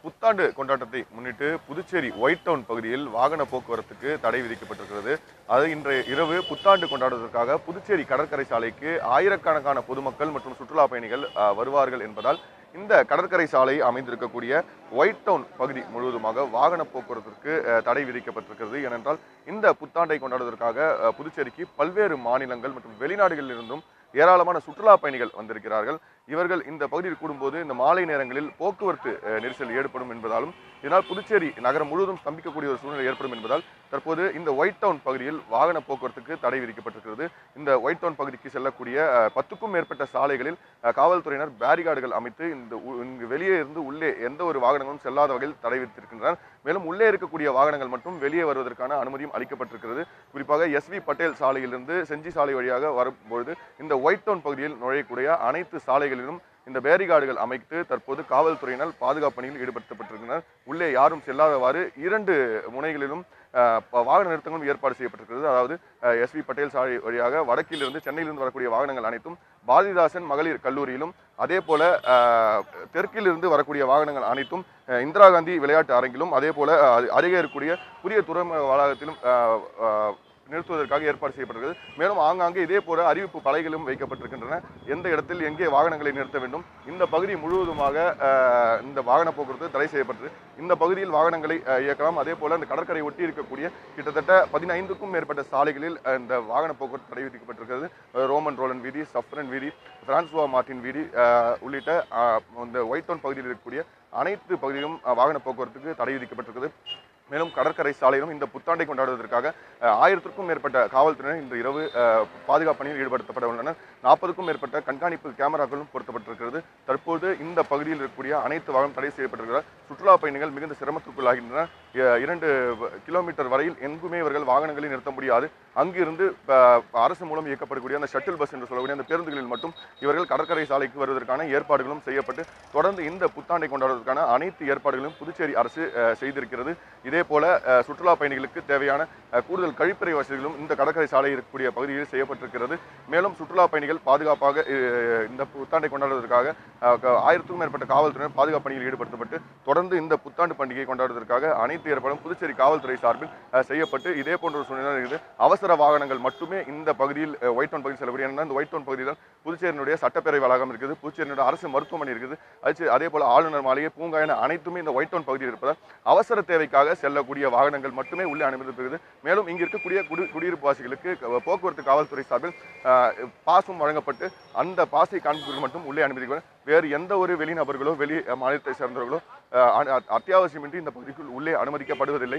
புத்தாண்டு கொண்டாட்டத்தை முன்னிட்டு புதுச்சேரி ஒயிட் டவுன் பகுதியில் வாகன போக்குவரத்துக்கு தடை விதிக்கப்பட்டிருக்கிறது அது இன்றைய இரவு புத்தாண்டு கொண்டாடுவதற்காக புதுச்சேரி கடற்கரை சாலைக்கு ஆயிரக்கணக்கான பொதுமக்கள் மற்றும் சுற்றுலா பயணிகள் அஹ், வருவார்கள் என்பதால் இந்த கடற்கரை சாலை அமைந்திருக்கக்கூடிய ஒயிட் டவுன் பகுதி முழுவதுமாக வாகன போக்குவரத்திற்கு அஹ், தடை விதிக்கப்பட்டிருக்கிறது ஏனென்றால் இந்த புத்தாண்டை கொண்டாடுவதற்காக அஹ், புதுச்சேரிக்கு பல்வேறு மாநிலங்கள் மற்றும் வெளிநாடுகளில் இருந்தும் ஏராளமான சுற்றுலா பயணிகள் வந்திருக்கிறார்கள் இவர்கள் இந்த பகுதியில் கூடும்போது இந்த மாலை நேரங்களில் போக்குவரத்து அஹ், நெரிசல் ஏற்படும் என்பதாலும் இதனால் புதுச்சேரி நகரம் முழுவதும் ஸ்தம்பிக்கக்கூடிய ஒரு சூழ்நிலை ஏற்படும் என்பதால் தற்போது இந்த ஒயிட் டவுன் பகுதியில் வாகன போக்குவரத்துக்கு தடை விதிக்கப்பட்டிருக்கிறது இந்த ஒயிட் டவுன் பகுதிக்கு செல்லக்கூடிய அஹ், பத்துக்கும் மேற்பட்ட சாலைகளில் அஹ், காவல்துறையினர் பேரிகார்டுகள் அமைத்து இந்த உ- இங்கு வெளியே இருந்து உள்ளே எந்த ஒரு வாகனங்களும் செல்லாத வகையில் தடை விதித்திருக்கின்றனர் மேலும் உள்ளே இருக்கக்கூடிய வாகனங்கள் மட்டும் வெளியே வருவதற்கான அனுமதியும் அளிக்கப்பட்டிருக்கிறது குறிப்பாக எஸ்வி பட்டேல் சாலையிலிருந்து செஞ்சி சாலை வழியாக வரும்பொழுது இந்த ஒயிட் டவுன் பகுதியில் நுழையக்கூடிய அனைத்து சாலைகளிலும் இந்த பேரிகார்டுகள் அமைத்து தற்போது காவல்துறையினர் பாதுகாப்பு பணியில் ஈடுபடுத்தப்பட்டிருக்கின்றனர் உள்ளே யாரும் செல்லாதவாறு இரண்டு முனைகளிலும் அஹ், ப- வாகன நிறுத்தங்களும் ஏற்பாடு செய்யப்பட்டிருக்கிறது அதாவது எஸ்வி பட்டேல் சாலை வழியாக வடக்கிலிருந்து சென்னையிலிருந்து வரக்கூடிய வாகனங்கள் அனைத்தும் பாரதிதாசன் மகளிர் கல்லூரியிலும் அதே போல அஹ், தெற்கிலிருந்து வரக்கூடிய வாகனங்கள் அனைத்தும் அஹ், இந்திரா காந்தி விளையாட்டு அரங்கிலும் அதே போல அஹ், அருகே இருக்கக்கூடிய புதிய துறைமுக வளாகத்திலும் அஹ், அஹ், நிறுத்துவதற்காக ஏற்பாடு செய்யப்பட்டிருக்கிறது மேலும் ஆங்காங்கே இதே போல அறிவிப்பு பலைகளும் வைக்கப்பட்டிருக்கின்றன எந்த இடத்தில் எங்கே வாகனங்களை நிறுத்த வேண்டும் இந்த பகுதி முழுவதுமாக அஹ், இந்த வாகன போக்குவரத்து தடை செய்யப்பட்டது இந்த பகுதியில் வாகனங்களை அஹ், இயக்கலாம் அதே போல இந்த கடற்கரை ஒட்டி இருக்கக்கூடிய கிட்டத்தட்ட பதினைந்துக்கும் மேற்பட்ட சாலைகளில் அஹ், இந்த வாகன போக்குவரத்து தடை விதிக்கப்பட்டிருக்கிறது அஹ், ரோமன் ரோலன் வீதி சஃப்ரன் வீதி பிரான்சுவா மார்டின் வீதி அஹ், உள்ளிட்ட அஹ், இந்த ஒயிட் டவுன் பகுதியில் இருக்கக்கூடிய அனைத்து பகுதியிலும் அஹ், வாகன போக்குவரத்துக்கு தடை விதிக்கப்பட்டிருக்கிறது மேலும் கடற்கரை சாலையிலும் இந்த புத்தாண்டை கொண்டாடுவதற்காக அஹ், ஆயிரத்திற்கும் மேற்பட்ட காவல்துறையினர் இன்று இரவு அஹ், பாதுகாப்பு பணியில் ஈடுபடுத்தப்பட உள்ளனர் நாற்பதுக்கும் மேற்பட்ட கண்காணிப்பு கேமராக்களும் பொருத்தப்பட்டிருக்கிறது தற்போது இந்த பகுதியில் இருக்கக்கூடிய அனைத்து வாகனம் தடை செய்யப்பட்டிருக்கிறார் சுற்றுலா பயணிகள் மிகுந்த சிரமத்திற்குள்ளாகின்றனர் அஹ், இரண்டு கிலோமீட்டர் வரையில் எங்குமே இவர்கள் வாகனங்களை நிறுத்த முடியாது அங்கிருந்து அஹ், அரசு மூலம் இயக்கப்படக்கூடிய அந்த ஷட்டில் பஸ் என்று சொல்லக்கூடிய அந்த பேருந்துகளில் மட்டும் இவர்கள் கடற்கரை சாலைக்கு வருவதற்கான ஏற்பாடுகளும் செய்யப்பட்டு தொடர்ந்து இந்த புத்தாண்டை கொண்டாடுவதற்கான அனைத்து ஏற்பாடுகளும் புதுச்சேரி அரசு அஹ், செய்திருக்கிறது இதே போல அஹ், சுற்றுலா பயணிகளுக்கு தேவையான அஹ், கூடுதல் கழிப்பறை வசதிகளும் இந்த கடற்கரை சாலை இருக்கக்கூடிய பகுதியில் செய்யப்பட்டிருக்கிறது மேலும் சுற்றுலா பயணிகள் பாதுகாப்பாக அஹ், இந்த புத்தாண்டை கொண்டாடுவதற்காக அஹ், க- ஆயிரத்துக்கும் மேற்பட்ட காவல்துறையினர் பாதுகாப்பு பணியில் ஈடுபடுத்தப்பட்டு தொடர்ந்து இந்த புத்தாண்டு பண்டிகையை கொண்டாடுவதற்காக அனைத்து ஏற்பாடும் புதுச்சேரி காவல்துறை சார்பில் அஹ், செய்யப்பட்டு இதே போன்ற ஒரு சூழ்நிலை இருக்குது அவசர வாகனங்கள் மட்டுமே இந்த பகுதியில் அஹ், ஒயிட் டவுன் பகுதியில் செல்லக்கூடிய ஏன்னா இந்த ஒயிட் டவுன் பகுதியில் புதுச்சேரியினுடைய சட்டப்பேரவை வளாகம் இருக்குது புதுச்சேரியினுடைய அரசு மருத்துவமனை இருக்குது அது அதே போல ஆளுநர் மாளிகை பூங்கா என அனைத்துமே இந்த ஒயிட் டவுன் பகுதியில் இருப்பதால் அவசர தேவைக்காக செல்லக்கூடிய வாகனங்கள் மட்டுமே உள்ளே அனுமதிக்கிறது மேலும் இங்கு இருக்கக்கூடிய குடி குடியிருப்பு வாசிகளுக்கு க- போக்குவரத்து காவல்துறை சார்பில் அஹ், பாசும் வழங்கப்பட்டு அந்த பாசை காண்பிப்பவர்கள் மட்டும் உள்ளே அனுமதிக்கிறார் வேறு எந்த ஒரு வெளிநபர்களோ வெளி மாநிலத்தை சேர்ந்தவர்களோ அஹ், அ- அத்தியாவசியமின்றி இந்த பகுதிக்குள் உள்ளே அனுமதிக்கப்படுவதில்லை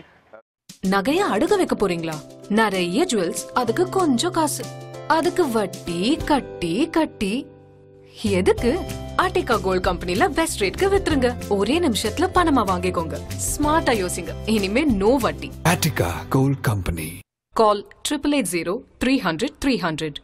நகைய அடுக வைக்க போறீங்களா நிறைய ஜுவல்ஸ் அதுக்கு கொஞ்சம் காசு அதுக்கு வட்டி கட்டி கட்டி எதுக்கு ஆர்டிகா கோல்ட் கம்பெனில பெஸ்ட் ரேட்க்கு வித்துருங்க ஒரே நிமிஷத்துல பணமா வாங்கிக்கோங்க ஸ்மார்ட்டா யோசிங்க இனிமே நோ வட்டி Attica Gold Company. Call triple eight zero three hundred three hundred